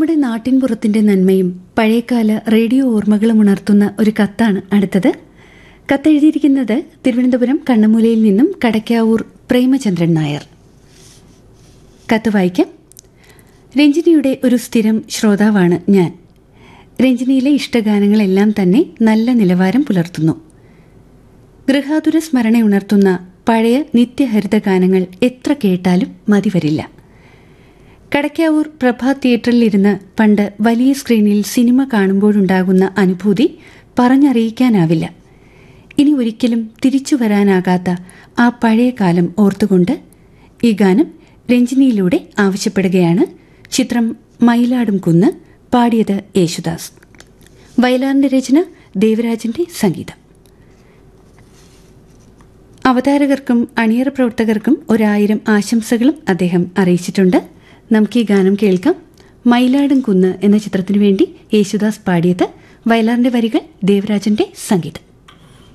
നമ്മുടെ നാട്ടിൻപുറത്തിന്റെ നന്മയും പഴയകാല റേഡിയോ ഓർമ്മകളും ഉണർത്തുന്ന ഒരു കത്താണ് അടുത്തത് കത്തെഴുതിയിരിക്കുന്നത് തിരുവനന്തപുരം കണ്ണമൂലയിൽ നിന്നും കടക്കാവൂർ പ്രേമചന്ദ്രൻ നായർ കത്ത് വായിക്കാം രഞ്ജിനിയുടെ ഒരു സ്ഥിരം ശ്രോതാവാണ് ഞാൻ രഞ്ജിനിയിലെ ഇഷ്ടഗാനങ്ങളെല്ലാം തന്നെ നല്ല നിലവാരം പുലർത്തുന്നു ഗൃഹാതുര സ്മരണ ഉണർത്തുന്ന പഴയ നിത്യഹരിത ഗാനങ്ങൾ എത്ര കേട്ടാലും മതിവരില്ല കടക്കാവൂർ പ്രഭാ തിയേറ്ററിലിരുന്ന് പണ്ട് വലിയ സ്ക്രീനിൽ സിനിമ കാണുമ്പോഴുണ്ടാകുന്ന അനുഭൂതി പറഞ്ഞറിയിക്കാനാവില്ല ഇനി ഒരിക്കലും തിരിച്ചു വരാനാകാത്ത ആ പഴയ കാലം ഓർത്തുകൊണ്ട് ഈ ഗാനം രഞ്ജിനിയിലൂടെ ആവശ്യപ്പെടുകയാണ് ചിത്രം മയിലാടും കുന്ന് പാടിയത് യേശുദാസ് വയലാറിന്റെ രചന ദേവരാജന്റെ സംഗീതം അവതാരകർക്കും അണിയറ പ്രവർത്തകർക്കും ഒരായിരം ആശംസകളും അദ്ദേഹം അറിയിച്ചിട്ടുണ്ട് നമുക്ക് ഈ ഗാനം കേൾക്കാം മയിലാടും കുന്ന് എന്ന ചിത്രത്തിനു വേണ്ടി യേശുദാസ് പാടിയത് വയലാറിന്റെ വരികൾ ദേവരാജന്റെ സംഗീതം